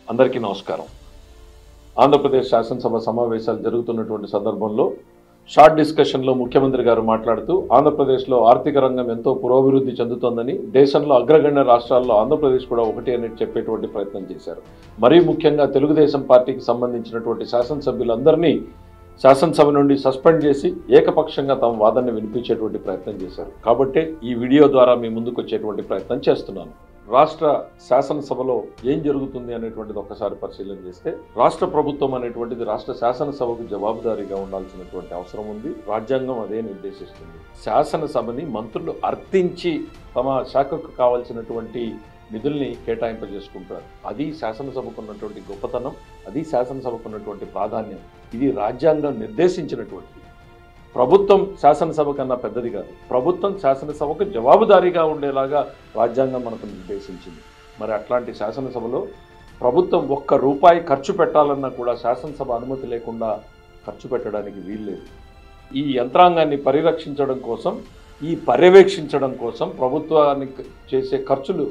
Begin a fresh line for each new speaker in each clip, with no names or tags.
అందరికీ నమస్కారం ఆంధ్రప్రదేశ్ శాసనసభ సమావేశాలు జరుగుతున్నటువంటి సందర్భంలో షార్ట్ డిస్కషన్లో ముఖ్యమంత్రి గారు మాట్లాడుతూ ఆంధ్రప్రదేశ్లో ఆర్థిక రంగం ఎంతో పురోభివృద్ధి చెందుతోందని దేశంలో అగ్రగణ్య రాష్ట్రాల్లో ఆంధ్రప్రదేశ్ కూడా ఒకటి అని చెప్పేటువంటి ప్రయత్నం చేశారు మరీ ముఖ్యంగా తెలుగుదేశం పార్టీకి సంబంధించినటువంటి శాసనసభ్యులందరినీ శాసనసభ నుండి సస్పెండ్ చేసి ఏకపక్షంగా తమ వాదనని వినిపించేటువంటి ప్రయత్నం చేశారు కాబట్టే ఈ వీడియో ద్వారా మీ ముందుకు వచ్చేటువంటి ప్రయత్నం చేస్తున్నాను రాష్ట్ర శాసనసభలో ఏం జరుగుతుంది అనేటువంటిది ఒకసారి పరిశీలన చేస్తే రాష్ట్ర ప్రభుత్వం అనేటువంటిది రాష్ట్ర శాసనసభకు జవాబుదారీగా ఉండాల్సినటువంటి అవసరం ఉంది రాజ్యాంగం అదే నిర్దేశిస్తుంది శాసనసభని మంత్రులు అర్థించి తమ శాఖకు కావాల్సినటువంటి నిధుల్ని కేటాయింపజేసుకుంటారు అది శాసనసభకు ఉన్నటువంటి గొప్పతనం అది శాసనసభకు ఉన్నటువంటి ప్రాధాన్యం ఇది రాజ్యాంగం నిర్దేశించినటువంటిది ప్రభుత్వం శాసనసభ కన్నా పెద్దది కాదు ప్రభుత్వం శాసనసభకు జవాబుదారీగా ఉండేలాగా రాజ్యాంగం మనకు నిర్దేశించింది మరి అట్లాంటి శాసనసభలో ప్రభుత్వం ఒక్క రూపాయి ఖర్చు పెట్టాలన్నా కూడా శాసనసభ అనుమతి లేకుండా ఖర్చు పెట్టడానికి వీల్లేదు ఈ యంత్రాంగాన్ని పరిరక్షించడం కోసం ఈ పర్యవేక్షించడం కోసం ప్రభుత్వానికి చేసే ఖర్చులు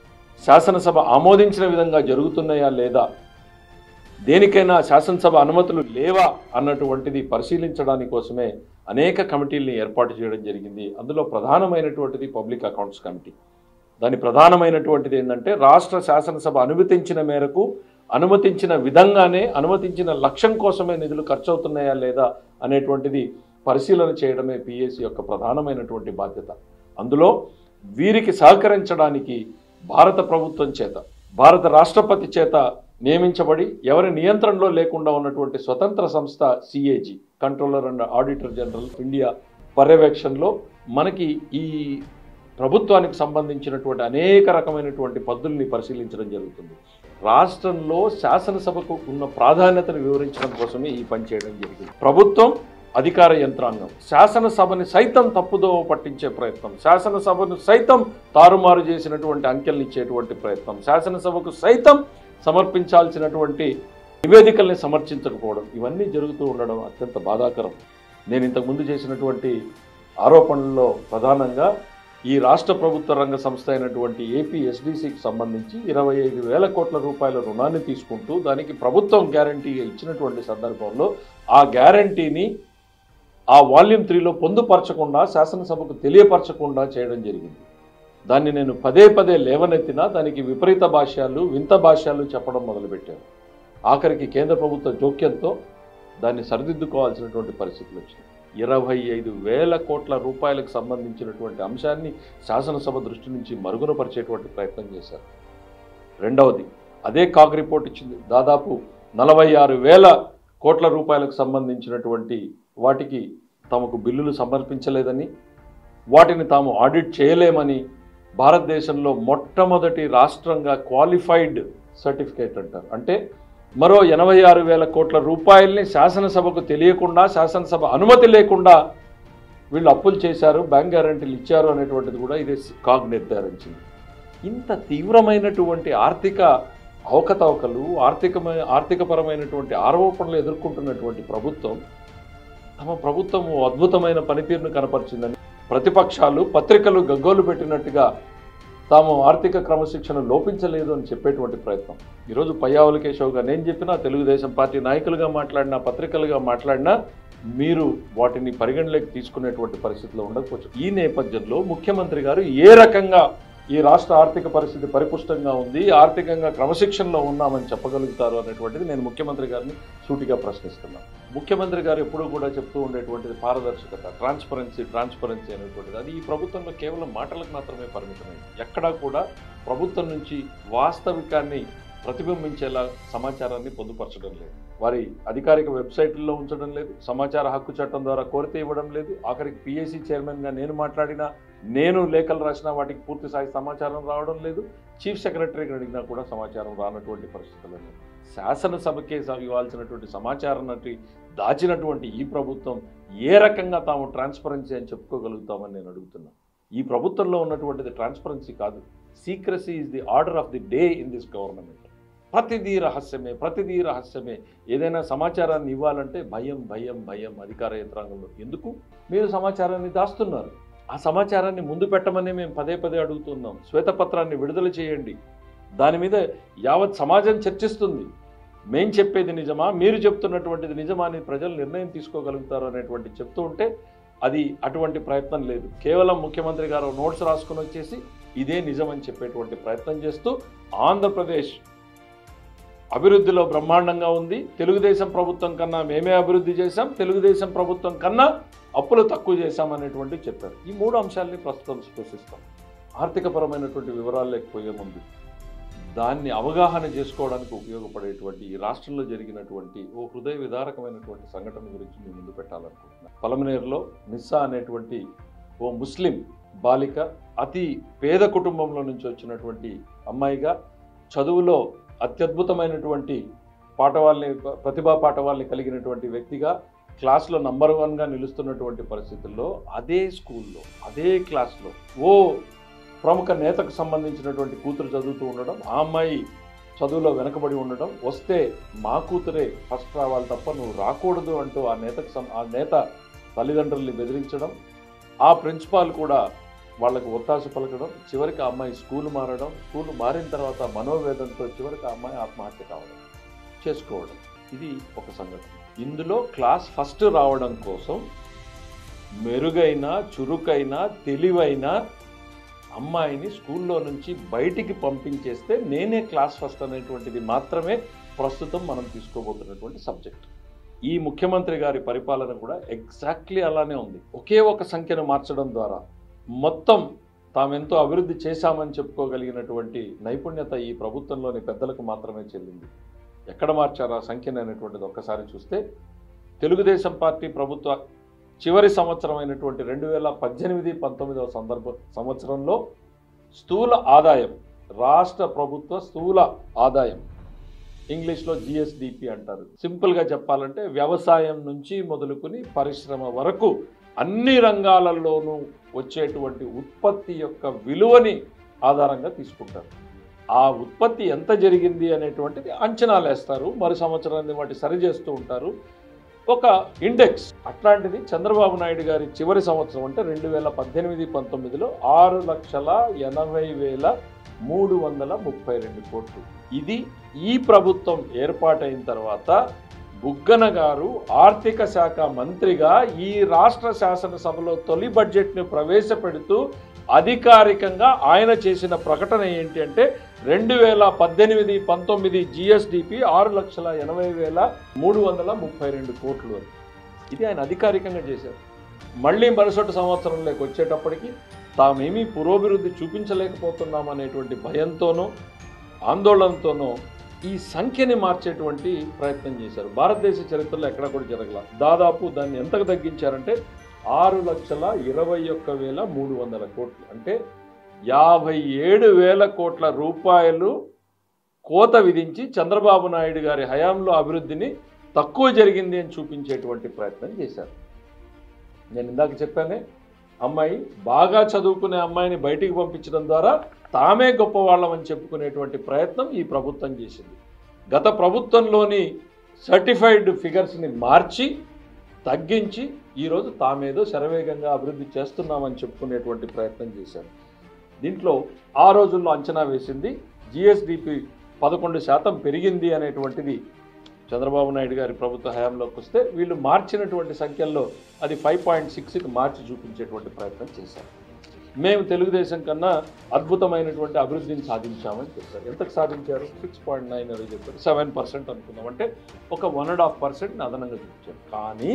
శాసనసభ ఆమోదించిన విధంగా జరుగుతున్నాయా లేదా దేనికైనా శాసనసభ అనుమతులు లేవా అన్నటువంటిది పరిశీలించడానికి కోసమే అనేక కమిటీల్ని ఏర్పాటు చేయడం జరిగింది అందులో ప్రధానమైనటువంటిది పబ్లిక్ అకౌంట్స్ కమిటీ దాని ప్రధానమైనటువంటిది ఏంటంటే రాష్ట్ర శాసనసభ అనుమతించిన మేరకు అనుమతించిన విధంగానే అనుమతించిన లక్ష్యం కోసమే నిధులు ఖర్చు అవుతున్నాయా లేదా అనేటువంటిది పరిశీలన చేయడమే పిఎస్సి యొక్క ప్రధానమైనటువంటి బాధ్యత అందులో వీరికి సహకరించడానికి భారత ప్రభుత్వం చేత భారత రాష్ట్రపతి చేత నియమించబడి ఎవరి నియంత్రణలో లేకుండా ఉన్నటువంటి స్వతంత్ర సంస్థ CAG controller and auditor general India పర్యవేక్షణలో మనకి ఈ ప్రభుత్వానికి సంబంధించినటువంటి అనేక రకమైనటువంటి పద్ధతుల్ని పరిశీలించడం జరుగుతుంది రాష్ట్రంలో శాసనసభకు ఉన్న ప్రాధాన్యతను వివరించడం కోసమే ఈ పని చేయడం జరిగింది ప్రభుత్వం అధికార యంత్రాంగం శాసనసభని సైతం తప్పుదో పట్టించే ప్రయత్నం శాసనసభను సైతం తారుమారు చేసినటువంటి అంకెల్ని ఇచ్చేటువంటి ప్రయత్నం శాసనసభకు సైతం సమర్పించాల్సినటువంటి నివేదికల్ని సమర్పించకపోవడం ఇవన్నీ జరుగుతూ ఉండడం అత్యంత బాధాకరం నేను ఇంతకుముందు చేసినటువంటి ఆరోపణల్లో ప్రధానంగా ఈ రాష్ట్ర ప్రభుత్వ రంగ సంస్థ అయినటువంటి ఏపీ ఎస్డిసికి సంబంధించి ఇరవై ఐదు వేల కోట్ల రూపాయల రుణాన్ని తీసుకుంటూ దానికి ప్రభుత్వం గ్యారంటీ ఇచ్చినటువంటి సందర్భంలో ఆ గ్యారంటీని ఆ వాల్యూమ్ త్రీలో పొందుపరచకుండా శాసనసభకు తెలియపరచకుండా చేయడం జరిగింది దాన్ని నేను పదే పదే లేవనెత్తినా దానికి విపరీత భాష్యాలు వింత భాష్యాలు చెప్పడం మొదలుపెట్టాను ఆఖరికి కేంద్ర ప్రభుత్వ జోక్యంతో దాన్ని సరిదిద్దుకోవాల్సినటువంటి పరిస్థితులు వచ్చినాయి ఇరవై ఐదు వేల కోట్ల రూపాయలకు సంబంధించినటువంటి అంశాన్ని శాసనసభ దృష్టి నుంచి మరుగునపరిచేటువంటి ప్రయత్నం చేశారు రెండవది అదే కాగ్ రిపోర్ట్ ఇచ్చింది దాదాపు నలభై ఆరు వేల కోట్ల రూపాయలకు సంబంధించినటువంటి వాటికి తమకు బిల్లులు సమర్పించలేదని వాటిని తాము ఆడిట్ చేయలేమని భారతదేశంలో మొట్టమొదటి రాష్ట్రంగా క్వాలిఫైడ్ సర్టిఫికేట్ అంటారు అంటే మరో ఎనభై ఆరు వేల కోట్ల రూపాయల్ని శాసనసభకు తెలియకుండా శాసనసభ అనుమతి లేకుండా వీళ్ళు అప్పులు చేశారు బ్యాంక్ గ్యారంటీలు ఇచ్చారు అనేటువంటిది కూడా ఇదే కాగ్ నిర్ధారించింది ఇంత తీవ్రమైనటువంటి ఆర్థిక అవకతవకలు ఆర్థికమైన ఆర్థికపరమైనటువంటి ఆరోపణలు ఎదుర్కొంటున్నటువంటి ప్రభుత్వం తమ ప్రభుత్వం ఓ అద్భుతమైన పనితీరును కనపరిచిందని ప్రతిపక్షాలు పత్రికలు గగ్గోలు పెట్టినట్టుగా తాము ఆర్థిక క్రమశిక్షణ లోపించలేదు అని చెప్పేటువంటి ప్రయత్నం ఈరోజు పయ్యావుల కేశవ్గా నేను చెప్పినా తెలుగుదేశం పార్టీ నాయకులుగా మాట్లాడినా పత్రికలుగా మాట్లాడినా మీరు వాటిని పరిగణలోకి తీసుకునేటువంటి పరిస్థితిలో ఉండకపోవచ్చు ఈ నేపథ్యంలో ముఖ్యమంత్రి గారు ఏ రకంగా ఈ రాష్ట్ర ఆర్థిక పరిస్థితి పరిపుష్టంగా ఉంది ఆర్థికంగా క్రమశిక్షణలో ఉన్నామని చెప్పగలుగుతారు అనేటువంటిది నేను ముఖ్యమంత్రి గారిని సూటిగా ప్రశ్నిస్తున్నాను ముఖ్యమంత్రి గారు ఎప్పుడూ కూడా చెప్తూ ఉండేటువంటిది పారదర్శకత ట్రాన్స్పరెన్సీ ట్రాన్స్పరెన్సీ అనేటువంటిది అది ఈ ప్రభుత్వంలో కేవలం మాటలకు మాత్రమే పరిమితమైంది ఎక్కడా కూడా ప్రభుత్వం నుంచి వాస్తవికాన్ని ప్రతిబింబించేలా సమాచారాన్ని పొందుపరచడం లేదు వారి అధికారిక వెబ్సైట్లలో ఉంచడం లేదు సమాచార హక్కు చట్టం ద్వారా కోరితే ఇవ్వడం లేదు ఆఖరికి పిఎస్సి చైర్మన్గా నేను మాట్లాడినా నేను లేఖలు రాసినా వాటికి పూర్తి స్థాయి సమాచారం రావడం లేదు చీఫ్ సెక్రటరీకి అడిగినా కూడా సమాచారం రానటువంటి పరిస్థితులు ఉన్నాయి శాసనసభకే స- ఇవ్వాల్సినటువంటి సమాచారాన్ని దాచినటువంటి ఈ ప్రభుత్వం ఏ రకంగా తాము ట్రాన్స్పరెన్సీ అని చెప్పుకోగలుగుతామని నేను అడుగుతున్నా ఈ ప్రభుత్వంలో ఉన్నటువంటిది ట్రాన్స్పరెన్సీ కాదు secrecy is the order of the day in this government ప్రతిదీ రహస్యమే ప్రతిదీ రహస్యమే ఏదైనా సమాచారాన్ని ఇవ్వాలంటే భయం భయం భయం అధికార యంత్రాంగంలో ఎందుకు మీరు సమాచారాన్ని దాస్తున్నారు ఆ సమాచారాన్ని ముందు పెట్టమని మేము పదే పదే అడుగుతున్నాం శ్వేతపత్రాన్ని విడుదల చేయండి దాని మీద యావత్ సమాజం చర్చిస్తుంది మేం చెప్పేది నిజమా మీరు చెప్తున్నటువంటిది నిజమా అని ప్రజలు నిర్ణయం తీసుకోగలుగుతారు అనేటువంటి చెప్తూ ఉంటే అది అటువంటి ప్రయత్నం లేదు కేవలం ముఖ్యమంత్రి గారు నోట్స్ రాసుకుని వచ్చేసి ఇదే నిజం అని చెప్పేటువంటి ప్రయత్నం చేస్తూ ఆంధ్రప్రదేశ్ అభివృద్ధిలో బ్రహ్మాండంగా ఉంది తెలుగుదేశం ప్రభుత్వం కన్నా మేమే అభివృద్ధి చేశాం తెలుగుదేశం ప్రభుత్వం కన్నా అప్పులు తక్కువ చేశాం అనేటువంటి చెప్పారు ఈ మూడు అంశాలని ప్రస్తుతం స్పృశిస్తాం ఆర్థికపరమైనటువంటి వివరాలు లేకపోయే ముందు దాన్ని అవగాహన చేసుకోవడానికి ఉపయోగపడేటువంటి ఈ రాష్ట్రంలో జరిగినటువంటి ఓ హృదయ విదారకమైనటువంటి సంఘటన గురించి మీ ముందు పెట్టాలనుకుంటున్నాను పలమనేరులో నిస్సా అనేటువంటి ఓ ముస్లిం బాలిక అతి పేద కుటుంబంలో నుంచి వచ్చినటువంటి అమ్మాయిగా చదువులో అత్యద్భుతమైనటువంటి పాఠవాల్ని ప్రతిభా పాఠవాల్ని కలిగినటువంటి వ్యక్తిగా క్లాస్లో నంబర్ వన్గా నిలుస్తున్నటువంటి పరిస్థితుల్లో అదే స్కూల్లో అదే క్లాస్లో ఓ ప్రముఖ నేతకు సంబంధించినటువంటి కూతురు చదువుతూ ఉండడం ఆ అమ్మాయి చదువులో వెనకబడి ఉండడం వస్తే మా కూతురే ఫస్ట్ రావాలి తప్ప నువ్వు రాకూడదు అంటూ ఆ నేతకు సం- ఆ నేత తల్లిదండ్రుల్ని బెదిరించడం ఆ ప్రిన్సిపాల్ కూడా వాళ్ళకు ఒత్తాస పలకడం చివరికి ఆ అమ్మాయి స్కూల్ మారడం స్కూల్ మారిన తర్వాత మనోవేదంతో చివరికి ఆ అమ్మాయి ఆత్మహత్య కావడం చేసుకోవడం ఇది ఒక సంఘటన ఇందులో క్లాస్ ఫస్ట్ రావడం కోసం మెరుగైన చురుకైన తెలివైన అమ్మాయిని స్కూల్లో నుంచి బయటికి పంపించేస్తే నేనే క్లాస్ ఫస్ట్ అనేటువంటిది మాత్రమే ప్రస్తుతం మనం తీసుకోబోతున్నటువంటి సబ్జెక్ట్ ఈ ముఖ్యమంత్రి గారి పరిపాలన కూడా ఎగ్జాక్ట్లీ అలానే ఉంది ఒకే ఒక సంఖ్యను మార్చడం ద్వారా మొత్తం తామెంతో అభివృద్ధి చేశామని చెప్పుకోగలిగినటువంటి నైపుణ్యత ఈ ప్రభుత్వంలోని పెద్దలకు మాత్రమే చెల్లింది ఎక్కడ మార్చారు ఆ సంఖ్యను అనేటువంటిది ఒక్కసారి చూస్తే తెలుగుదేశం పార్టీ ప్రభుత్వ చివరి సంవత్సరం అయినటువంటి రెండు వేల పద్దెనిమిది పంతొమ్మిదవ సందర్భ సంవత్సరంలో స్థూల ఆదాయం రాష్ట్ర ప్రభుత్వ స్థూల ఆదాయం ఇంగ్లీష్లో జిఎస్డిపి అంటారు సింపుల్గా చెప్పాలంటే వ్యవసాయం నుంచి మొదలుకొని పరిశ్రమ వరకు అన్ని రంగాలలోనూ వచ్చేటువంటి ఉత్పత్తి యొక్క విలువని ఆధారంగా తీసుకుంటారు ఆ ఉత్పత్తి ఎంత జరిగింది అనేటువంటిది అంచనాలు వేస్తారు మరు సంవత్సరాన్ని వాటి సరి చేస్తూ ఉంటారు ఒక ఇండెక్స్ అట్లాంటిది చంద్రబాబు నాయుడు గారి చివరి సంవత్సరం అంటే రెండు వేల పద్దెనిమిది పంతొమ్మిదిలో ఆరు లక్షల ఎనభై వేల మూడు వందల ముప్పై రెండు కోట్లు ఇది ఈ ప్రభుత్వం ఏర్పాటైన తర్వాత బుగ్గన గారు ఆర్థిక శాఖ మంత్రిగా ఈ రాష్ట్ర శాసనసభలో తొలి బడ్జెట్ను ప్రవేశపెడుతూ అధికారికంగా ఆయన చేసిన ప్రకటన ఏంటి అంటే రెండు వేల పద్దెనిమిది పంతొమ్మిది జిఎస్డిపి ఆరు లక్షల ఎనభై వేల మూడు వందల ముప్పై రెండు కోట్లు అని. ఇది ఆయన అధికారికంగా చేశారు మళ్ళీ మరుసటి సంవత్సరంలోకి వచ్చేటప్పటికి తామేమీ పురోభివృద్ధి చూపించలేకపోతున్నాం అనేటువంటి భయంతోనో ఆందోళనతోనో ఈ సంఖ్యని మార్చేటువంటి ప్రయత్నం చేశారు భారతదేశ చరిత్రలో ఎక్కడ కూడా జరగల దాదాపు దాన్ని ఎంతకు తగ్గించారంటే ఆరు లక్షల ఇరవై ఒక్క వేల మూడు వందల కోట్లు అంటే యాభై ఏడు వేల కోట్ల రూపాయలు కోత విధించి చంద్రబాబు నాయుడు గారి హయాంలో అభివృద్ధిని తక్కువ జరిగింది అని చూపించేటువంటి ప్రయత్నం చేశారు నేను ఇందాక చెప్పానే అమ్మాయి బాగా చదువుకునే అమ్మాయిని బయటికి పంపించడం ద్వారా తామే గొప్పవాళ్ళం అని చెప్పుకునేటువంటి ప్రయత్నం ఈ ప్రభుత్వం చేసింది గత ప్రభుత్వంలోని సర్టిఫైడ్ ఫిగర్స్ని మార్చి తగ్గించి ఈరోజు తామేదో శరవేగంగా అభివృద్ధి చేస్తున్నామని చెప్పుకునేటువంటి ప్రయత్నం చేశారు దీంట్లో ఆ రోజుల్లో అంచనా వేసింది జిఎస్డిపి పదకొండు శాతం పెరిగింది అనేటువంటిది చంద్రబాబు నాయుడు గారి ప్రభుత్వ హయాంలోకి వస్తే వీళ్ళు మార్చినటువంటి సంఖ్యల్లో అది ఫైవ్ పాయింట్ సిక్స్కి మార్చి చూపించేటువంటి ప్రయత్నం చేశారు మేము తెలుగుదేశం కన్నా అద్భుతమైనటువంటి అభివృద్ధిని సాధించామని చెప్పారు ఎంతకు సాధించారు సిక్స్ పాయింట్ నైన్ అని చెప్పారు సెవెన్ పర్సెంట్ అనుకున్నాం అంటే ఒక వన్ అండ్ హాఫ్ పర్సెంట్ని అదనంగా చూపించారు కానీ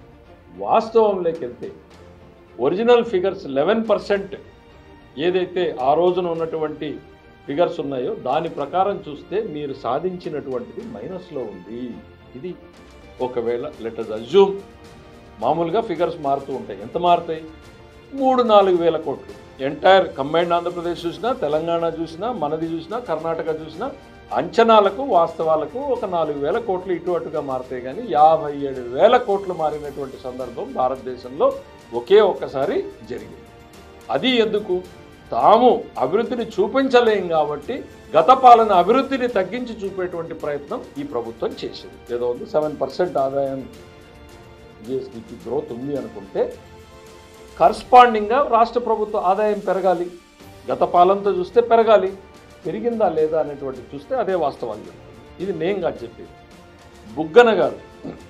వాస్తవంలోకి వెళ్తే ఒరిజినల్ ఫిగర్స్ లెవెన్ పర్సెంట్ ఏదైతే ఆ రోజున ఉన్నటువంటి ఫిగర్స్ ఉన్నాయో దాని ప్రకారం చూస్తే మీరు సాధించినటువంటిది మైనస్లో ఉంది ఇది ఒకవేళ లెటర్ అజ్యూమ్ మామూలుగా ఫిగర్స్ మారుతూ ఉంటాయి ఎంత మారుతాయి మూడు నాలుగు వేల కోట్లు ఎంటైర్ కంబైన్డ్ ఆంధ్రప్రదేశ్ చూసినా తెలంగాణ చూసినా మనది చూసినా కర్ణాటక చూసినా అంచనాలకు వాస్తవాలకు ఒక నాలుగు వేల కోట్లు ఇటు అటుగా మారుతాయి కానీ యాభై ఏడు వేల కోట్లు మారినటువంటి సందర్భం భారతదేశంలో ఒకే ఒక్కసారి జరిగింది అది ఎందుకు తాము అభివృద్ధిని చూపించలేం కాబట్టి గత పాలన అభివృద్ధిని తగ్గించి చూపేటువంటి ప్రయత్నం ఈ ప్రభుత్వం చేసింది ఏదో ఉంది సెవెన్ పర్సెంట్ ఆదాయం జిఎస్డిపి గ్రోత్ ఉంది అనుకుంటే కరస్పాండింగ్గా రాష్ట్ర ప్రభుత్వ ఆదాయం పెరగాలి గత పాలనతో చూస్తే పెరగాలి పెరిగిందా లేదా అనేటువంటి చూస్తే అదే వాస్తవాలు చెప్తుంది ఇది నేను కాదు చెప్పేది బుగ్గన గారు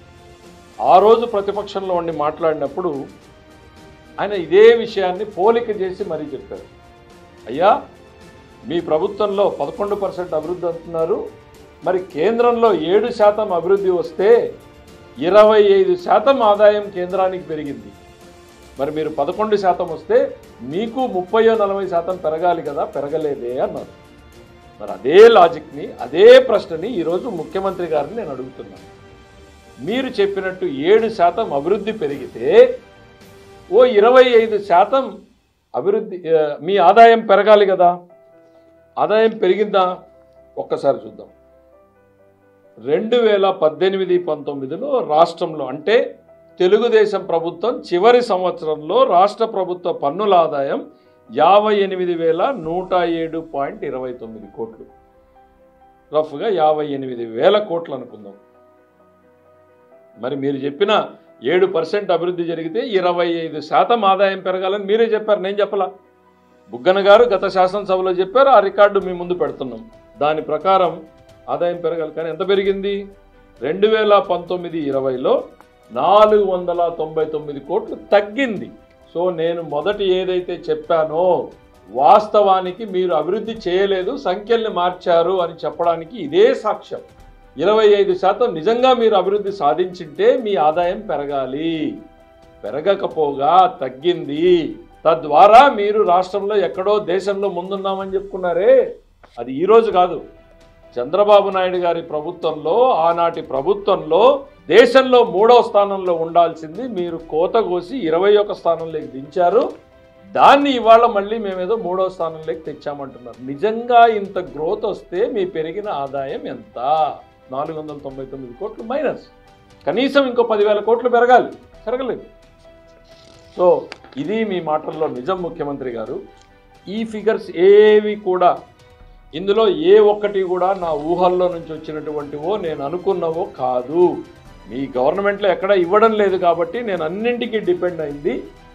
ఆ రోజు ప్రతిపక్షంలో ఉండి మాట్లాడినప్పుడు ఆయన ఇదే విషయాన్ని పోలిక చేసి మరీ చెప్పారు అయ్యా మీ ప్రభుత్వంలో పదకొండు పర్సెంట్ అభివృద్ధి అంటున్నారు మరి కేంద్రంలో ఏడు శాతం అభివృద్ధి వస్తే ఇరవై ఐదు శాతం ఆదాయం కేంద్రానికి పెరిగింది మరి మీరు పదకొండు శాతం వస్తే మీకు ముప్పయో నలభై శాతం పెరగాలి కదా పెరగలేదే అన్నారు మరి అదే లాజిక్ని అదే ప్రశ్నని ఈరోజు ముఖ్యమంత్రి గారిని నేను అడుగుతున్నాను మీరు చెప్పినట్టు ఏడు శాతం అభివృద్ధి పెరిగితే ఓ ఇరవై ఐదు శాతం అభివృద్ధి ఆ, మీ ఆదాయం పెరగాలి కదా ఆదాయం పెరిగిందా ఒక్కసారి చూద్దాం రెండు వేల పద్దెనిమిది పంతొమ్మిదిలో రాష్ట్రంలో అంటే తెలుగుదేశం ప్రభుత్వం చివరి సంవత్సరంలో రాష్ట్ర ప్రభుత్వ పన్నుల ఆదాయం యాభై ఎనిమిది వేల నూట ఏడు పాయింట్ ఇరవై తొమ్మిది కోట్లు రఫ్గా యాభై ఎనిమిది వేల కోట్లు అనుకుందాం మరి మీరు చెప్పిన ఏడు పర్సెంట్ అభివృద్ధి జరిగితే ఇరవై ఐదు శాతం ఆదాయం పెరగాలని మీరే చెప్పారు నేను చెప్పలా బుగ్గన గారు గత శాసనసభలో చెప్పారు ఆ రికార్డు మీ ముందు పెడుతున్నాం దాని ప్రకారం ఆదాయం పెరగాలి కానీ ఎంత పెరిగింది రెండు వేల పంతొమ్మిది ఇరవైలో నాలుగు వందల తొంభై తొమ్మిది కోట్లు తగ్గింది సో నేను మొదటి ఏదైతే చెప్పానో వాస్తవానికి మీరు అభివృద్ధి చేయలేదు సంఖ్యల్ని మార్చారు అని చెప్పడానికి ఇదే సాక్ష్యం ఇరవై ఐదు శాతం నిజంగా మీరు అభివృద్ధి సాధించింటే మీ ఆదాయం పెరగాలి పెరగకపోగా తగ్గింది తద్వారా మీరు రాష్ట్రంలో ఎక్కడో దేశంలో ముందున్నామని చెప్పుకున్నారే అది ఈరోజు కాదు చంద్రబాబు నాయుడు గారి ప్రభుత్వంలో ఆనాటి ప్రభుత్వంలో దేశంలో మూడవ స్థానంలో ఉండాల్సింది మీరు కోత కోసి ఇరవై ఒక స్థానంలోకి దించారు దాన్ని ఇవాళ మళ్ళీ మేమేదో మూడవ స్థానంలోకి తెచ్చామంటున్నారు నిజంగా ఇంత గ్రోత్ వస్తే మీ పెరిగిన ఆదాయం ఎంత నాలుగు వందల తొంభై తొమ్మిది కోట్లు మైనస్ కనీసం ఇంకో పదివేల కోట్లు పెరగాలి పెరగలేదు సో ఇది మీ మాటల్లో నిజం ముఖ్యమంత్రి గారు ఈ ఫిగర్స్ ఏవి కూడా ఇందులో ఏ ఒక్కటి కూడా నా ఊహల్లో నుంచి వచ్చినటువంటివో నేను అనుకున్నవో కాదు మీ గవర్నమెంట్లో ఎక్కడ ఇవ్వడం లేదు కాబట్టి నేను అన్నింటికీ డిపెండ్ అయింది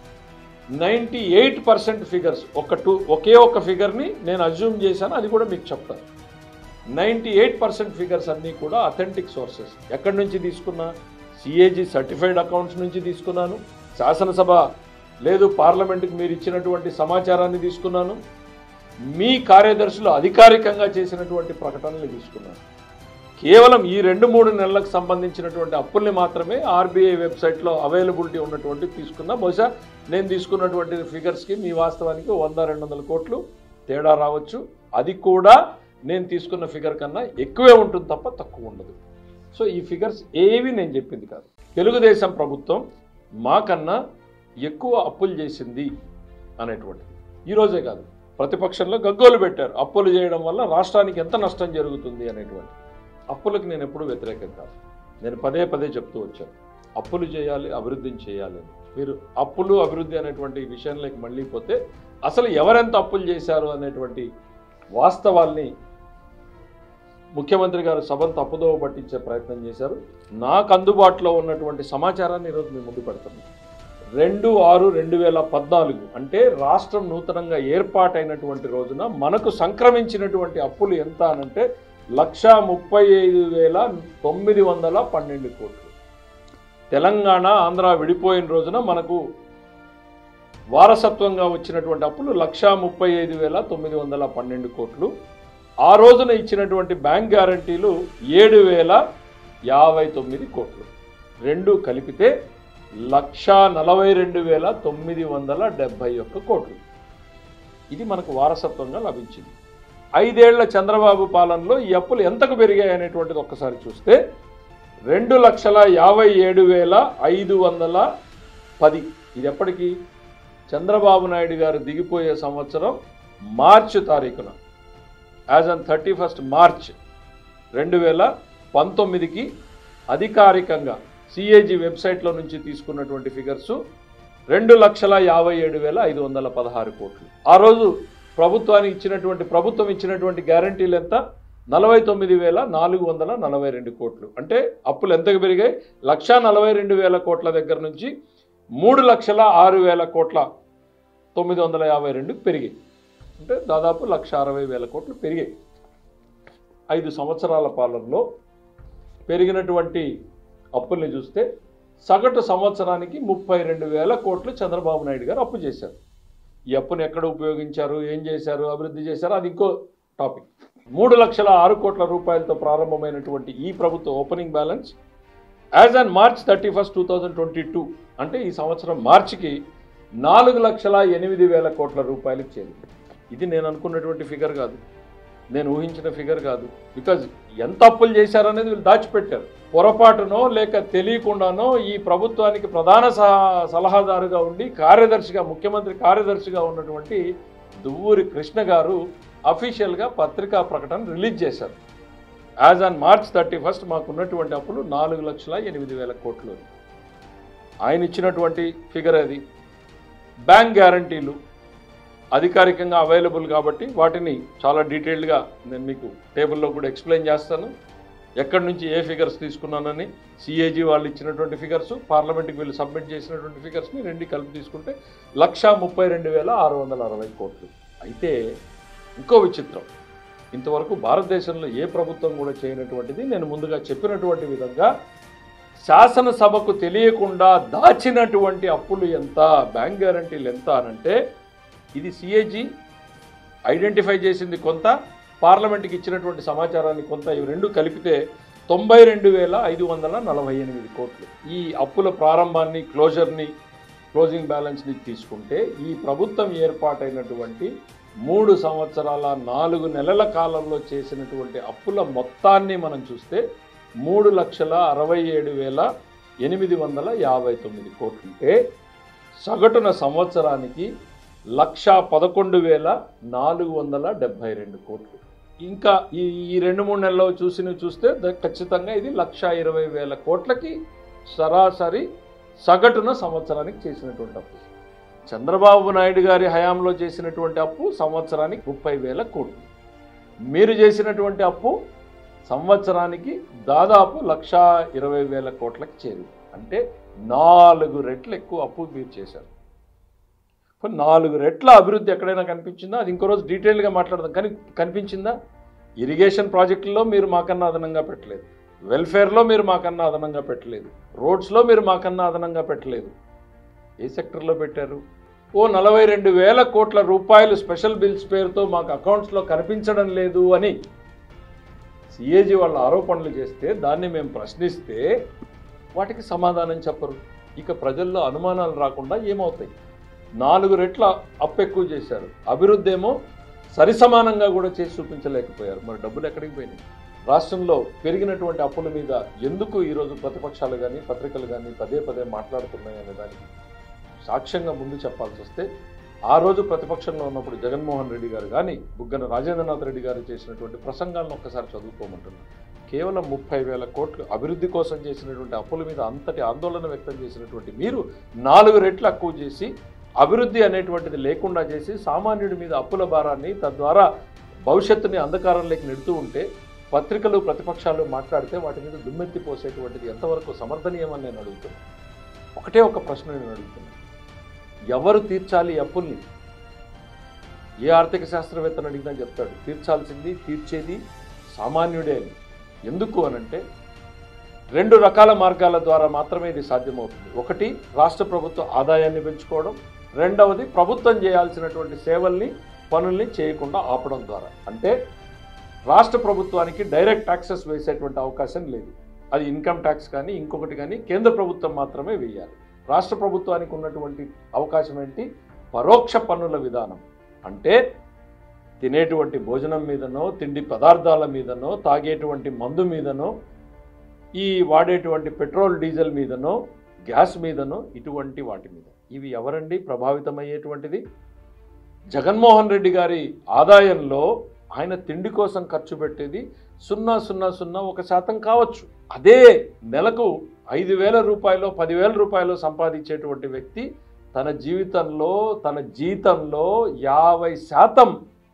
నైంటీ ఎయిట్ పర్సెంట్ ఫిగర్స్ ఒక టూ ఒకే ఒక ఫిగర్ని నేను అజ్యూమ్ చేశాను అది కూడా మీకు చెప్తాను నైంటీ ఎయిట్ పర్సెంట్ ఫిగర్స్ అన్నీ కూడా అథెంటిక్ సోర్సెస్ ఎక్కడి నుంచి తీసుకున్నా సిఏజీ సర్టిఫైడ్ అకౌంట్స్ నుంచి తీసుకున్నాను శాసనసభ లేదు పార్లమెంటుకి మీరు ఇచ్చినటువంటి సమాచారాన్ని తీసుకున్నాను మీ కార్యదర్శులు అధికారికంగా చేసినటువంటి ప్రకటనలు తీసుకున్నాను కేవలం ఈ రెండు మూడు నెలలకు సంబంధించినటువంటి అప్పుల్ని మాత్రమే ఆర్బీఐ వెబ్సైట్లో అవైలబిలిటీ ఉన్నటువంటి తీసుకున్నా బహుశా నేను తీసుకున్నటువంటి ఫిగర్స్కి మీ వాస్తవానికి వంద రెండు వందల కోట్లు తేడా రావచ్చు అది కూడా నేను తీసుకున్న ఫిగర్ కన్నా ఎక్కువే ఉంటుంది తప్ప తక్కువ ఉండదు సో ఈ ఫిగర్స్ ఏవి నేను చెప్పింది కాదు తెలుగుదేశం ప్రభుత్వం మాకన్నా ఎక్కువ అప్పులు చేసింది అనేటువంటిది ఈరోజే కాదు ప్రతిపక్షంలో గగ్గోలు పెట్టారు అప్పులు చేయడం వల్ల రాష్ట్రానికి ఎంత నష్టం జరుగుతుంది అనేటువంటి అప్పులకు నేను ఎప్పుడూ వ్యతిరేకం కాదు నేను పదే పదే చెప్తూ వచ్చాను అప్పులు చేయాలి అభివృద్ధిని చేయాలి అని. మీరు అప్పులు అభివృద్ధి అనేటువంటి విషయంలోకి మళ్ళీ పోతే అసలు ఎవరెంత అప్పులు చేశారు అనేటువంటి వాస్తవాల్ని ముఖ్యమంత్రి గారు సభను తప్పుదోవ పట్టించే ప్రయత్నం చేశారు నాకు అందుబాటులో ఉన్నటువంటి సమాచారాన్ని ఈరోజు మీ ముందు పెడుతున్నాను రెండు ఆరు రెండు వేల పద్నాలుగు అంటే రాష్ట్రం నూతనంగా ఏర్పాటైనటువంటి రోజున మనకు సంక్రమించినటువంటి అప్పులు ఎంత అనంటే లక్ష ముప్పై ఐదు వేల తొమ్మిది వందల పన్నెండు కోట్లు తెలంగాణ ఆంధ్ర విడిపోయిన రోజున మనకు వారసత్వంగా వచ్చినటువంటి అప్పులు లక్షా ముప్పై ఐదు వేల తొమ్మిది వందల పన్నెండు కోట్లు ఆ రోజున ఇచ్చినటువంటి బ్యాంక్ గ్యారంటీలు ఏడు వేల యాభై తొమ్మిది కోట్లు రెండు కలిపితే లక్షా నలభై రెండు వేల తొమ్మిది వందల డెబ్భై ఒక్క కోట్లు ఇది మనకు వారసత్వంగా లభించింది ఐదేళ్ల చంద్రబాబు పాలనలో ఈ అప్పులు ఎంతకు పెరిగాయి అనేటువంటిది ఒక్కసారి చూస్తే రెండు లక్షల యాభై ఏడు వేల ఐదు వందల పది ఇది ఎప్పటికీ చంద్రబాబు నాయుడు గారు దిగిపోయే సంవత్సరం మార్చి తారీఖున as on thirty first March రెండు వేల పంతొమ్మిదికి అధికారికంగా సిఏజీ వెబ్సైట్లో నుంచి తీసుకున్నటువంటి ఫిగర్స్ రెండు లక్షల యాభై ఏడు వేల ఐదు వందల పదహారు కోట్లు ఆ రోజు ప్రభుత్వానికి ఇచ్చినటువంటి ప్రభుత్వం ఇచ్చినటువంటి గ్యారంటీలు ఎంత నలభై తొమ్మిది వేల నాలుగు వందల నలభై రెండు కోట్లు అంటే అప్పులు ఎంతకు పెరిగాయి లక్షా నలభై రెండు వేల కోట్ల దగ్గర నుంచి మూడు లక్షల ఆరు వేల కోట్ల తొమ్మిది వందల యాభై రెండుకి పెరిగాయి అంటే దాదాపు లక్ష అరవై వేల కోట్లు పెరిగాయి ఐదు సంవత్సరాల పాలనలో పెరిగినటువంటి అప్పుల్ని చూస్తే సగటు సంవత్సరానికి ముప్పై రెండు వేల కోట్లు చంద్రబాబు నాయుడు గారు అప్పు చేశారు ఈ అప్పుని ఎక్కడ ఉపయోగించారు ఏం చేశారు అభివృద్ధి చేశారు అది ఇంకో టాపిక్ మూడు లక్షల ఆరు కోట్ల రూపాయలతో ప్రారంభమైనటువంటి ఈ ప్రభుత్వ opening balance as on March thirty first two thousand twenty two అంటే ఈ సంవత్సరం మార్చికి నాలుగు లక్షల ఎనిమిది వేల కోట్ల రూపాయలకు చేరింది ఇది నేను అనుకున్నటువంటి ఫిగర్ కాదు నేను ఊహించిన ఫిగర్ కాదు బికాజ్ ఎంత అప్పులు చేశారనేది వీళ్ళు దాచిపెట్టారు పొరపాటునో లేక తెలియకుండానో ఈ ప్రభుత్వానికి ప్రధాన సహ- సలహాదారుగా ఉండి కార్యదర్శిగా ముఖ్యమంత్రి కార్యదర్శిగా ఉన్నటువంటి దువ్వూరి కృష్ణ గారు అఫీషియల్గా పత్రికా ప్రకటన రిలీజ్ చేశారు as on March thirty first మాకున్నటువంటి అప్పులు నాలుగు లక్షల ఎనిమిది వేల కోట్లు ఆయన ఇచ్చినటువంటి ఫిగర్ అది బ్యాంక్ గ్యారంటీలు అధికారికంగా అవైలబుల్ కాబట్టి వాటిని చాలా డీటెయిల్డ్గా నేను మీకు టేబుల్లో కూడా ఎక్స్ప్లెయిన్ చేస్తాను ఎక్కడి నుంచి ఏ ఫిగర్స్ తీసుకున్నానని సిఏజీ వాళ్ళు ఇచ్చినటువంటి ఫిగర్స్ పార్లమెంట్కి వీళ్ళు సబ్మిట్ చేసినటువంటి ఫిగర్స్ని రెండు కలిపి తీసుకుంటే లక్షా ముప్పై రెండు వేల ఆరు వందల అరవై కోట్లు అయితే ఇంకో విచిత్రం ఇంతవరకు భారతదేశంలో ఏ ప్రభుత్వం కూడా చేయనటువంటిది నేను ముందుగా చెప్పినటువంటి విధంగా శాసనసభకు తెలియకుండా దాచినటువంటి అప్పులు ఎంత బ్యాంక్ గ్యారంటీలు ఎంత అనంటే ఇది సిఏజీ ఐడెంటిఫై చేసింది కొంత పార్లమెంట్కి ఇచ్చినటువంటి సమాచారాన్ని కొంత ఇవి రెండు కలిపితే తొంభై రెండు వేల ఐదు వందల నలభై ఎనిమిది కోట్లు ఈ అప్పుల ప్రారంభాన్ని క్లోజర్ని క్లోజింగ్ బ్యాలెన్స్ని తీసుకుంటే ఈ ప్రభుత్వం ఏర్పాటైనటువంటి మూడు సంవత్సరాల నాలుగు నెలల కాలంలో చేసినటువంటి అప్పుల మొత్తాన్ని మనం చూస్తే మూడు లక్షల అరవై ఏడు వేల ఎనిమిది వందల యాభై తొమ్మిది కోట్లుంటే సగటున సంవత్సరానికి లక్ష పదకొండు వేల నాలుగు వందల డెబ్భై రెండు కోట్లు ఇంకా ఈ ఈ రెండు మూడు నెలల్లో చూసి చూస్తే ద- ఖచ్చితంగా ఇది లక్ష ఇరవై వేల కోట్లకి సరాసరి సగటున సంవత్సరానికి చేసినటువంటి అప్పు చంద్రబాబు నాయుడు గారి హయాంలో చేసినటువంటి అప్పు సంవత్సరానికి ముప్పై వేల కోట్లు మీరు చేసినటువంటి అప్పు సంవత్సరానికి దాదాపు లక్ష ఇరవై వేల కోట్లకి చేరింది అంటే నాలుగు రెట్లు ఎక్కువ అప్పు మీరు చేశారు ఇప్పుడు నాలుగు రెట్ల అభివృద్ధి ఎక్కడైనా కనిపించిందా అది ఇంకో రోజు డీటెయిల్గా మాట్లాడదాం కానీ కనిపించిందా ఇరిగేషన్ ప్రాజెక్టుల్లో మీరు మాకన్నా అదనంగా పెట్టలేదు వెల్ఫేర్లో మీరు మాకన్నా అదనంగా పెట్టలేదు రోడ్స్లో మీరు మాకన్నా అదనంగా పెట్టలేదు ఏ సెక్టర్లో పెట్టారు ఓ నలభై రెండు వేల కోట్ల రూపాయలు స్పెషల్ బిల్స్ పేరుతో మాకు అకౌంట్స్లో కనిపించడం లేదు అని సిఏజీ వాళ్ళ ఆరోపణలు చేస్తే దాన్ని మేము ప్రశ్నిస్తే వాటికి సమాధానం చెప్పరు ఇక ప్రజల్లో అనుమానాలు రాకుండా ఏమవుతాయి నాలుగు రెట్ల అప్పు ఎక్కువ చేశారు అభివృద్ధి ఏమో సరిసమానంగా కూడా చేసి చూపించలేకపోయారు మరి డబ్బులు ఎక్కడికి పోయినాయి రాష్ట్రంలో పెరిగినటువంటి అప్పుల మీద ఎందుకు ఈరోజు ప్రతిపక్షాలు కానీ పత్రికలు కానీ పదే పదే మాట్లాడుతున్నాయి అనే దానికి సాక్ష్యంగా ముందు చెప్పాల్సి వస్తే ఆ రోజు ప్రతిపక్షంలో ఉన్నప్పుడు జగన్మోహన్ రెడ్డి గారు కానీ బుగ్గన రాజేంద్రనాథ్ రెడ్డి గారు చేసినటువంటి ప్రసంగాలను ఒక్కసారి చదువుకోమంటున్నాను కేవలం ముప్పై వేల కోట్లు అభివృద్ధి కోసం చేసినటువంటి అప్పుల మీద అంతటి ఆందోళన వ్యక్తం చేసినటువంటి మీరు నాలుగు రెట్లు ఎక్కువ చేసి అభివృద్ధి అనేటువంటిది లేకుండా చేసి సామాన్యుడి మీద అప్పుల భారాన్ని తద్వారా భవిష్యత్తుని అంధకారంలోకి నెడుతూ ఉంటే పత్రికలు ప్రతిపక్షాలు మాట్లాడితే వాటి మీద దుమ్మెత్తి పోసేటువంటిది ఎంతవరకు సమర్థనీయమని నేను అడుగుతున్నాను ఒకటే ఒక ప్రశ్న నేను అడుగుతున్నాను ఎవరు తీర్చాలి ఈ అప్పుల్ని ఏ ఆర్థిక శాస్త్రవేత్తను అడిగినా చెప్తాడు తీర్చాల్సింది తీర్చేది సామాన్యుడే అని ఎందుకు అనంటే రెండు రకాల మార్గాల ద్వారా మాత్రమే ఇది సాధ్యమవుతుంది ఒకటి రాష్ట్ర ప్రభుత్వ ఆదాయాన్ని పెంచుకోవడం రెండవది ప్రభుత్వం చేయాల్సినటువంటి సేవల్ని పనుల్ని చేయకుండా ఆపడం ద్వారా అంటే రాష్ట్ర ప్రభుత్వానికి డైరెక్ట్ ట్యాక్సెస్ వేసేటువంటి అవకాశం లేదు అది ఇన్కమ్ ట్యాక్స్ కానీ ఇంకొకటి కానీ కేంద్ర ప్రభుత్వం మాత్రమే వేయాలి రాష్ట్ర ప్రభుత్వానికి ఉన్నటువంటి అవకాశం ఏంటి పరోక్ష పన్నుల విధానం అంటే తినేటువంటి భోజనం మీదనో తిండి పదార్థాల మీదనో తాగేటువంటి మందు మీదనో ఈ వాడేటువంటి పెట్రోల్ డీజిల్ మీదనో గ్యాస్ మీదనో ఇటువంటి వాటి మీద ఇవి ఎవరండి ప్రభావితమయ్యేటువంటిది జగన్మోహన్ రెడ్డి గారి ఆదాయంలో ఆయన తిండి కోసం ఖర్చు పెట్టేది సున్నా సున్నా సున్నా ఒక శాతం కావచ్చు అదే నెలకు ఐదు వేల రూపాయలు పదివేల రూపాయలు సంపాదించేటువంటి వ్యక్తి తన జీవితంలో తన జీతంలో యాభై శాతం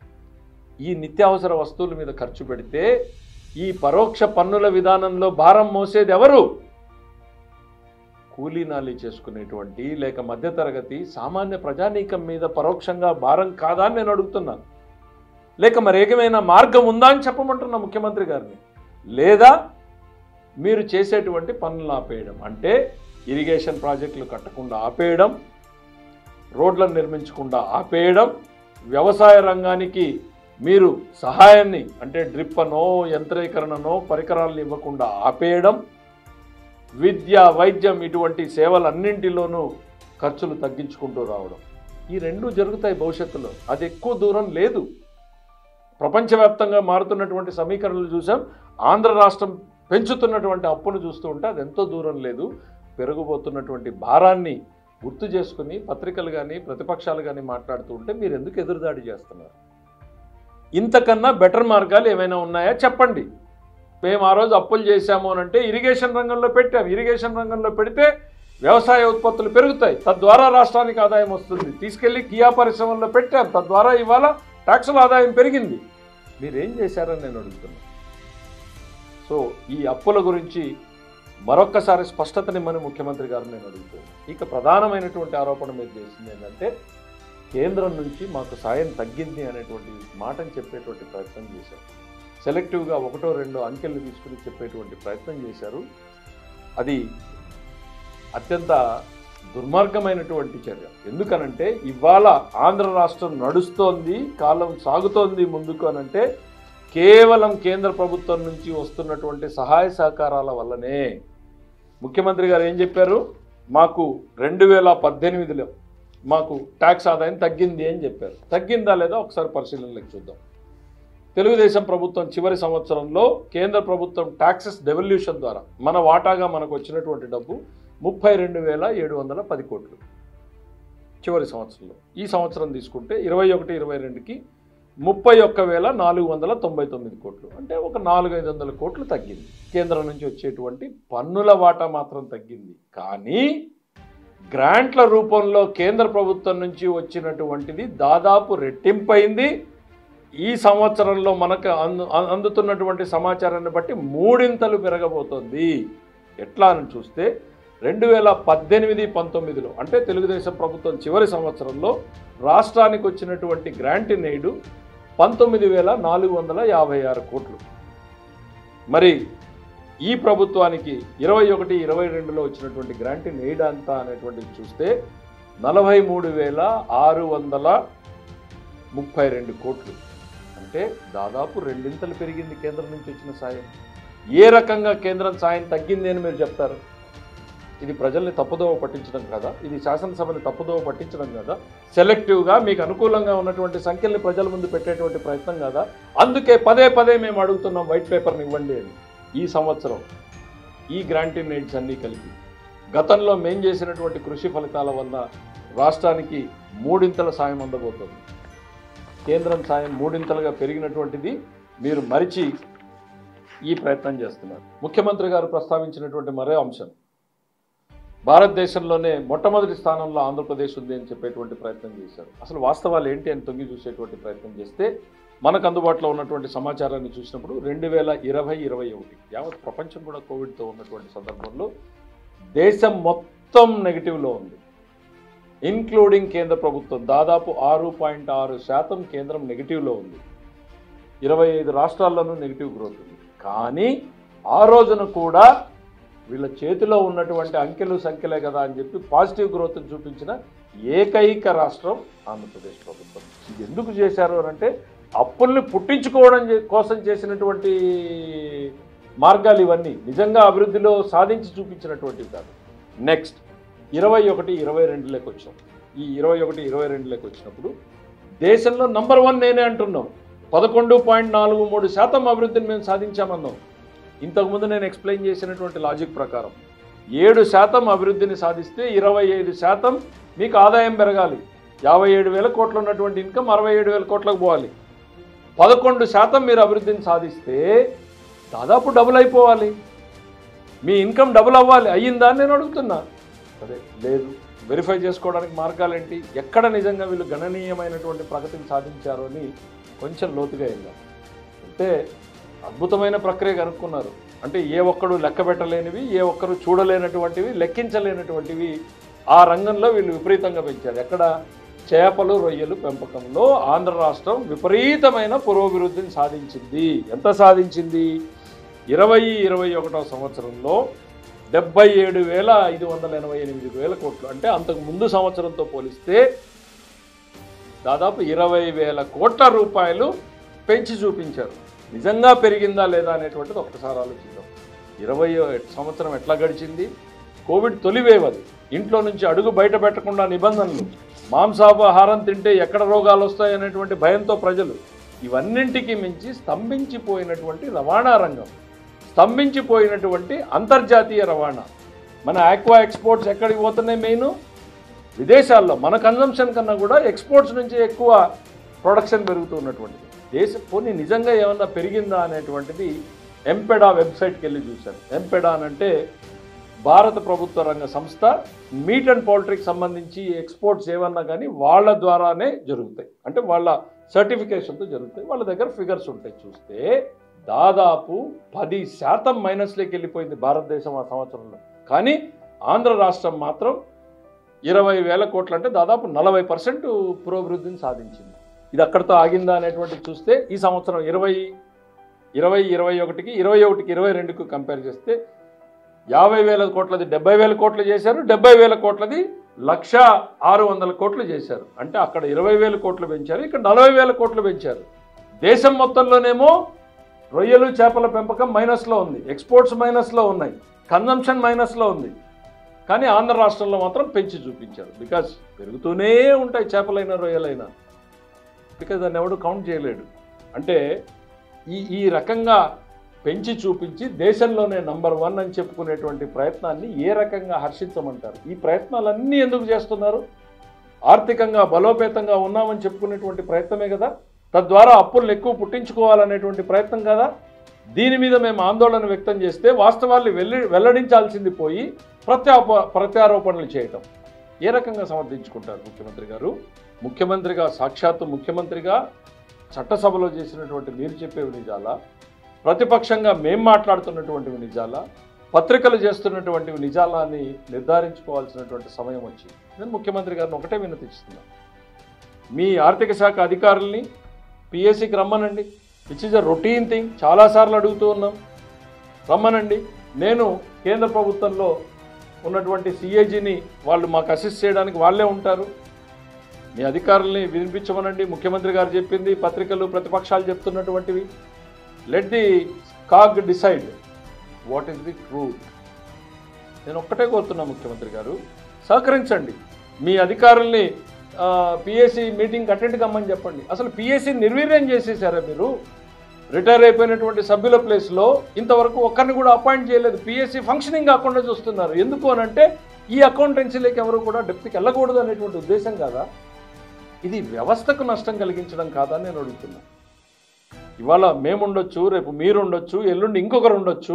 ఈ నిత్యావసర వస్తువుల మీద ఖర్చు పెడితే ఈ పరోక్ష పన్నుల విధానంలో భారం మోసేది ఎవరు కూలీనాలి చేసుకునేటువంటి లేక మధ్యతరగతి సామాన్య ప్రజానీకం మీద పరోక్షంగా భారం కాదా అని నేను అడుగుతున్నాను లేక మరి ఏకమైన మార్గం ఉందా అని చెప్పమంటున్నా ముఖ్యమంత్రి గారిని లేదా మీరు చేసేటువంటి పనులను ఆపేయడం అంటే ఇరిగేషన్ ప్రాజెక్టులు కట్టకుండా ఆపేయడం రోడ్లను నిర్మించకుండా ఆపేయడం వ్యవసాయ రంగానికి మీరు సహాయాన్ని అంటే డ్రిప్ అనో యంత్రీకరణనో పరికరాలను ఇవ్వకుండా ఆపేయడం విద్య వైద్యం ఇటువంటి సేవలన్నింటిలోనూ ఖర్చులు తగ్గించుకుంటూ రావడం ఈ రెండు జరుగుతాయి భవిష్యత్తులో అది ఎక్కువ దూరం లేదు ప్రపంచవ్యాప్తంగా మారుతున్నటువంటి సమీకరణలు చూసాం ఆంధ్ర రాష్ట్రం పెంచుతున్నటువంటి అప్పును చూస్తూ ఉంటే అది ఎంతో దూరం లేదు పెరుగుబోతున్నటువంటి భారాన్ని గుర్తు చేసుకుని పత్రికలు కానీ ప్రతిపక్షాలు కానీ మాట్లాడుతూ ఉంటే మీరు ఎందుకు ఎదురుదాడి చేస్తున్నారు ఇంతకన్నా బెటర్ మార్గాలు ఏమైనా ఉన్నాయా చెప్పండి మేము ఆ రోజు అప్పులు చేశాము అని అంటే ఇరిగేషన్ రంగంలో పెట్టాం ఇరిగేషన్ రంగంలో పెడితే వ్యవసాయ ఉత్పత్తులు పెరుగుతాయి తద్వారా రాష్ట్రానికి ఆదాయం వస్తుంది తీసుకెళ్లి కియా పరిశ్రమల్లో పెట్టాం తద్వారా ఇవాళ ట్యాక్సుల ఆదాయం పెరిగింది మీరేం చేశారని నేను అడుగుతున్నాను సో ఈ అప్పుల గురించి మరొక్కసారి స్పష్టతనిమ్మని ముఖ్యమంత్రి గారు నేను అడుగుతున్నాను ఇక ప్రధానమైనటువంటి ఆరోపణ మీరు చేసింది ఏంటంటే కేంద్రం నుంచి మాకు సాయం తగ్గింది అనేటువంటి మాటని చెప్పేటువంటి ప్రయత్నం చేశారు సెలెక్టివ్గా ఒకటో రెండో అంకెలు తీసుకుని చెప్పేటువంటి ప్రయత్నం చేశారు అది అత్యంత దుర్మార్గమైనటువంటి చర్య ఎందుకనంటే ఇవాళ ఆంధ్ర రాష్ట్రం నడుస్తోంది కాలం సాగుతోంది ముందుకు అనంటే కేవలం కేంద్ర ప్రభుత్వం నుంచి వస్తున్నటువంటి సహాయ సహకారాల వల్లనే ముఖ్యమంత్రి గారు ఏం చెప్పారు మాకు రెండు వేల పద్దెనిమిదిలో మాకు ట్యాక్స్ ఆదాయం తగ్గింది అని చెప్పారు తగ్గిందా లేదా ఒకసారి పరిశీలనలోకి చూద్దాం తెలుగుదేశం ప్రభుత్వం చివరి సంవత్సరంలో కేంద్ర ప్రభుత్వం ట్యాక్సెస్ డెవల్యూషన్ ద్వారా మన వాటాగా మనకు వచ్చినటువంటి డబ్బు ముప్పై రెండు వేల ఏడు వందల పది కోట్లు చివరి సంవత్సరంలో ఈ సంవత్సరం తీసుకుంటే ఇరవై ఒకటి ఇరవై రెండుకి ముప్పై ఒక్క వేల నాలుగు వందల తొంభై తొమ్మిది కోట్లు అంటే ఒక నాలుగు ఐదు వందల కోట్లు తగ్గింది కేంద్రం నుంచి వచ్చేటువంటి పన్నుల వాటా మాత్రం తగ్గింది కానీ గ్రాంట్ల రూపంలో కేంద్ర ప్రభుత్వం నుంచి వచ్చినటువంటిది దాదాపు రెట్టింపైంది ఈ సంవత్సరంలో మనకు అందు అం- అందుతున్నటువంటి సమాచారాన్ని బట్టి మూడింతలు పెరగబోతోంది ఎట్లా అని చూస్తే రెండు వేల పద్దెనిమిది పంతొమ్మిదిలో అంటే తెలుగుదేశం ప్రభుత్వం చివరి సంవత్సరంలో రాష్ట్రానికి వచ్చినటువంటి గ్రాంట్ నేడు పంతొమ్మిది వేల నాలుగు వందల యాభై ఆరు కోట్లు మరి ఈ ప్రభుత్వానికి ఇరవై ఒకటి ఇరవై రెండులో వచ్చినటువంటి గ్రాంట్ ఎయిడ్ అంతా అనేటువంటిది చూస్తే నలభై మూడు వేల ఆరు వందల ముప్పై రెండు కోట్లు అంటే దాదాపు రెండింతలు పెరిగింది కేంద్రం నుంచి వచ్చిన సాయం ఏ రకంగా కేంద్రం సాయం తగ్గింది అని మీరు చెప్తారు ఇది ప్రజల్ని తప్పుదోవ పట్టించడం కదా ఇది శాసనసభని తప్పుదోవ పట్టించడం కదా సెలెక్టివ్గా మీకు అనుకూలంగా ఉన్నటువంటి సంఖ్యల్ని ప్రజల ముందు పెట్టేటువంటి ప్రయత్నం కదా అందుకే పదే పదే మేము అడుగుతున్నాం వైట్ పేపర్ని ఇవ్వండి అని ఈ సంవత్సరం ఈ గ్రాంటీన్ ఎయిడ్స్ అన్నీ కలిపి గతంలో మేం చేసినటువంటి కృషి ఫలితాల వల్ల రాష్ట్రానికి మూడింతల సాయం అందబోతుంది కేంద్రం సాయం మూడింతలుగా పెరిగినటువంటిది మీరు మరిచి ఈ ప్రయత్నం చేస్తున్నారు ముఖ్యమంత్రి గారు ప్రస్తావించినటువంటి మరో అంశం భారతదేశంలోనే మొట్టమొదటి స్థానంలో ఆంధ్రప్రదేశ్ ఉంది అని చెప్పేటువంటి ప్రయత్నం చేశారు అసలు వాస్తవాలు ఏంటి అని తొంగి చూసేటువంటి ప్రయత్నం చేస్తే మనకు అందుబాటులో ఉన్నటువంటి సమాచారాన్ని చూసినప్పుడు రెండు వేల ఇరవై ఇరవై ఒకటి యావత్ ప్రపంచం కూడా కోవిడ్తో ఉన్నటువంటి సందర్భంలో దేశం మొత్తం నెగిటివ్లో ఉంది ఇన్క్లూడింగ్ కేంద్ర ప్రభుత్వం దాదాపు ఆరు పాయింట్ ఆరు శాతం కేంద్రం నెగిటివ్లో ఉంది ఇరవై ఐదు రాష్ట్రాల్లోనూ నెగిటివ్ గ్రోత్ ఉంది కానీ ఆ రోజున కూడా వీళ్ళ చేతిలో ఉన్నటువంటి అంకెలు సంఖ్యలే కదా అని చెప్పి పాజిటివ్ గ్రోత్ చూపించిన ఏకైక రాష్ట్రం ఆంధ్రప్రదేశ్ ప్రభుత్వం ఇది ఎందుకు చేశారు అని అంటే అప్పుల్ని పుట్టించుకోవడం చే- కోసం చేసినటువంటి మార్గాలు ఇవన్నీ నిజంగా అభివృద్ధిలో సాధించి చూపించినటువంటివి కాదు నెక్స్ట్ ఇరవై ఒకటి ఇరవై రెండులోకి వచ్చాం ఈ ఇరవై ఒకటి ఇరవై రెండులోకి వచ్చినప్పుడు దేశంలో నంబర్ వన్ నేనే అంటున్నాం పదకొండు పాయింట్ నాలుగు మూడు శాతం అభివృద్ధిని మేము సాధించామన్నాం ఇంతకుముందు నేను ఎక్స్ప్లెయిన్ చేసినటువంటి లాజిక్ ప్రకారం ఏడు శాతం అభివృద్ధిని సాధిస్తే ఇరవై ఐదు శాతం మీకు ఆదాయం పెరగాలి యాభై ఏడు వేల కోట్లు ఉన్నటువంటి ఇన్కమ్ అరవై ఏడు వేల కోట్లకు పోవాలి పదకొండు శాతం మీరు అభివృద్ధిని సాధిస్తే దాదాపు డబుల్ అయిపోవాలి మీ ఇన్కమ్ డబుల్ అవ్వాలి అయ్యిందా అని నేను అడుగుతున్నా అదే లేదు వెరిఫై చేసుకోవడానికి మార్గాలు ఏంటి ఎక్కడ నిజంగా వీళ్ళు గణనీయమైనటువంటి ప్రగతిని సాధించారు అని కొంచెం లోతుగా వెళ్దాం అంటే అద్భుతమైన ప్రక్రియ కనుక్కున్నారు అంటే ఏ ఒక్కడు లెక్క పెట్టలేనివి ఏ ఒక్కరు చూడలేనటువంటివి లెక్కించలేనటువంటివి ఆ రంగంలో వీళ్ళు విపరీతంగా పెంచారు ఎక్కడ చేపలు రొయ్యలు పెంపకంలో ఆంధ్ర రాష్ట్రం విపరీతమైన పురోభివృద్ధిని సాధించింది ఎంత సాధించింది ఇరవై ఇరవై ఒకటో సంవత్సరంలో డెబ్బై ఏడు వేల ఐదు వందల ఎనభై ఎనిమిది వేల కోట్లు అంటే అంతకు ముందు సంవత్సరంతో పోలిస్తే దాదాపు ఇరవై వేల కోట్ల రూపాయలు పెంచి చూపించారు నిజంగా పెరిగిందా లేదా అనేటువంటిది ఒక్కసారి ఆలోచిద్దాం ఇరవై సంవత్సరం ఎట్లా గడిచింది కోవిడ్ తొలివేవ్ అది ఇంట్లో నుంచి అడుగు బయట పెట్టకుండా నిబంధనలు మాంసాహారం తింటే ఎక్కడ రోగాలు వస్తాయి అనేటువంటి భయంతో ప్రజలు ఇవన్నింటికి మించి స్తంభించిపోయినటువంటి రవాణా రంగం స్తంభించిపోయినటువంటి అంతర్జాతీయ రవాణా మన ఆక్వా ఎక్స్పోర్ట్స్ ఎక్కడికి పోతున్నాయి మెయిన్ విదేశాల్లో మన కన్జంప్షన్ కన్నా కూడా ఎక్స్పోర్ట్స్ నుంచి ఎక్కువ ప్రొడక్షన్ పెరుగుతున్నటువంటిది దేశ పోనీ నిజంగా ఏమన్నా పెరిగిందా అనేటువంటిది ఎంపెడా వెబ్సైట్కి వెళ్ళి చూశాను ఎంపెడా అని అంటే భారత ప్రభుత్వ రంగ సంస్థ మీట్ అండ్ పౌల్ట్రీకి సంబంధించి ఎక్స్పోర్ట్స్ ఏమన్నా కానీ వాళ్ళ ద్వారానే జరుగుతాయి అంటే వాళ్ళ సర్టిఫికేషన్తో జరుగుతాయి వాళ్ళ దగ్గర ఫిగర్స్ ఉంటాయి చూస్తే దాదాపు పది శాతం మైనస్లోకి వెళ్ళిపోయింది భారతదేశం ఆ సంవత్సరంలో కానీ ఆంధ్ర రాష్ట్రం మాత్రం ఇరవై వేల కోట్లు అంటే దాదాపు నలభై పర్సెంట్ పురోభివృద్ధిని సాధించింది ఇది అక్కడితో ఆగిందా అనేటువంటిది చూస్తే ఈ సంవత్సరం ఇరవై ఇరవై ఇరవై ఒకటికి ఇరవై ఒకటికి ఇరవై రెండుకు కంపేర్ చేస్తే యాభై వేల కోట్లది డెబ్బై వేల కోట్లు చేశారు డెబ్బై వేల కోట్లది లక్ష ఆరు వందల కోట్లు చేశారు అంటే అక్కడ ఇరవై వేల కోట్లు పెంచారు ఇక్కడ నలభై వేల కోట్లు పెంచారు దేశం మొత్తంలోనేమో రొయ్యలు చేపల పెంపకం మైనస్లో ఉంది ఎక్స్పోర్ట్స్ మైనస్లో ఉన్నాయి కన్జంప్షన్ మైనస్లో ఉంది కానీ ఆంధ్ర రాష్ట్రంలో మాత్రం పెంచి చూపించారు బికాజ్ పెరుగుతూనే ఉంటాయి చేపలైనా రొయ్యలైనా బికాజ్ దాన్ని ఎవడు కౌంట్ చేయలేడు అంటే ఈ ఈ రకంగా పెంచి చూపించి దేశంలోనే నంబర్ వన్ అని చెప్పుకునేటువంటి ప్రయత్నాన్ని ఏ రకంగా హర్షించమంటారు ఈ ప్రయత్నాలన్నీ ఎందుకు చేస్తున్నారు ఆర్థికంగా బలోపేతంగా ఉన్నామని చెప్పుకునేటువంటి ప్రయత్నమే కదా తద్వారా అప్పులను ఎక్కువ పుట్టించుకోవాలనేటువంటి ప్రయత్నం కదా దీని మీద మేము ఆందోళన వ్యక్తం చేస్తే వాస్తవాల్ని వెల్లి వెల్లడించాల్సింది పోయి ప్రత్యాప ప్రత్యారోపణలు చేయటం ఏ రకంగా సమర్థించుకుంటారు ముఖ్యమంత్రి గారు ముఖ్యమంత్రిగా సాక్షాత్తు ముఖ్యమంత్రిగా చట్టసభలో చేసినటువంటి మీరు చెప్పేవి నిజాలా ప్రతిపక్షంగా మేం మాట్లాడుతున్నటువంటివి నిజాలా పత్రికలు చేస్తున్నటువంటివి నిజాలా అని నిర్ధారించుకోవాల్సినటువంటి సమయం వచ్చింది నేను ముఖ్యమంత్రి గారిని ఒకటే వినతిస్తున్నాను మీ ఆర్థిక శాఖ అధికారుల్ని పిఎస్సికి రమ్మనండి which is a routine thing చాలాసార్లు అడుగుతూ ఉన్నాం రమ్మనండి నేను కేంద్ర ప్రభుత్వంలో ఉన్నటువంటి సిఏజీని వాళ్ళు మాకు అసిస్ట్ చేయడానికి వాళ్ళే ఉంటారు మీ అధికారుల్ని వినిపించమనండి ముఖ్యమంత్రి గారు చెప్పింది పత్రికలు ప్రతిపక్షాలు చెప్తున్నటువంటివి let the CAG decide what is the truth నేను ఒక్కటే కోరుతున్నా ముఖ్యమంత్రి గారు సహకరించండి మీ అధికారుల్ని పిఎస్సి మీటింగ్ అటెండ్ కమ్మని చెప్పండి అసలు పిఎస్సి నిర్వీర్యం చేసేసారా మీరు రిటైర్ అయిపోయినటువంటి సభ్యుల ప్లేస్లో ఇంతవరకు ఒక్కరిని కూడా అపాయింట్ చేయలేదు పిఎస్సి ఫంక్షనింగ్ కాకుండా చూస్తున్నారు ఎందుకు అని అంటే ఈ అకౌంటెన్సీలోకి ఎవరు కూడా డెప్త్కి వెళ్ళకూడదు అనేటువంటి ఉద్దేశం కాదా ఇది వ్యవస్థకు నష్టం కలిగించడం కాదా అని నేను అడుగుతున్నా ఇవాళ మేముండొచ్చు రేపు మీరుండొచ్చు ఎల్లుండి ఇంకొకరు ఉండొచ్చు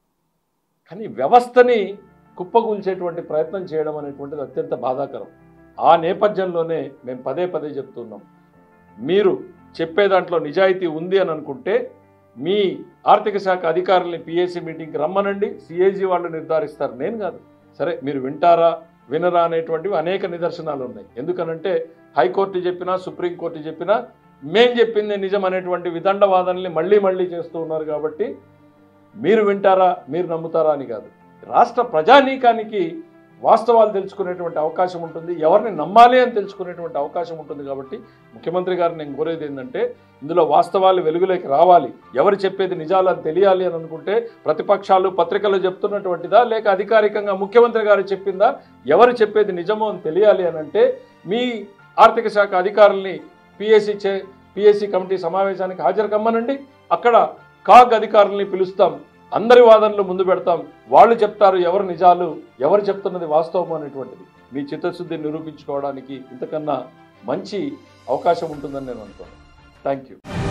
కానీ వ్యవస్థని కుప్పగూల్చేటువంటి ప్రయత్నం చేయడం అనేటువంటిది అత్యంత బాధాకరం ఆ నేపథ్యంలోనే మేము పదే పదే చెప్తున్నాం మీరు చెప్పే దాంట్లో నిజాయితీ ఉంది అని అనుకుంటే మీ ఆర్థిక శాఖ అధికారుల్ని పిఎస్సి మీటింగ్కి రమ్మనండి సిఏజీ వాళ్ళు నిర్ధారిస్తారు నేను కాదు సరే మీరు వింటారా వినరా అనేటువంటివి అనేక నిదర్శనాలు ఉన్నాయి ఎందుకనంటే హైకోర్టు చెప్పినా సుప్రీంకోర్టు చెప్పినా మేం చెప్పింది నిజం అనేటువంటి విదండవాదనల్ని మళ్ళీ మళ్ళీ చేస్తూ ఉన్నారు కాబట్టి మీరు వింటారా మీరు నమ్ముతారా అని కాదు రాష్ట్ర ప్రజానీకానికి వాస్తవాలు తెలుసుకునేటువంటి అవకాశం ఉంటుంది ఎవరిని నమ్మాలి అని తెలుసుకునేటువంటి అవకాశం ఉంటుంది కాబట్టి ముఖ్యమంత్రి గారు నేను కోరేది ఏంటంటే ఇందులో వాస్తవాలు వెలుగులోకి రావాలి ఎవరు చెప్పేది నిజాలు అని తెలియాలి అని అనుకుంటే ప్రతిపక్షాలు పత్రికలు చెప్తున్నటువంటిదా లేక అధికారికంగా ముఖ్యమంత్రి గారు చెప్పిందా ఎవరు చెప్పేది నిజమో అని తెలియాలి అని అంటే మీ ఆర్థిక శాఖ అధికారుల్ని పిఎస్సి చే పిఎస్సి కమిటీ సమావేశానికి హాజరు కమ్మనండి అక్కడ కాగ్ అధికారుల్ని పిలుస్తాం అందరి వాదనలు ముందు పెడతాం వాళ్ళు చెప్తారు ఎవరు నిజాలు ఎవరు చెప్తున్నది వాస్తవం అనేటువంటిది మీ చిత్తశుద్ధి నిరూపించుకోవడానికి ఇంతకన్నా మంచి అవకాశం ఉంటుందని నేను అనుకోను థ్యాంక్ యూ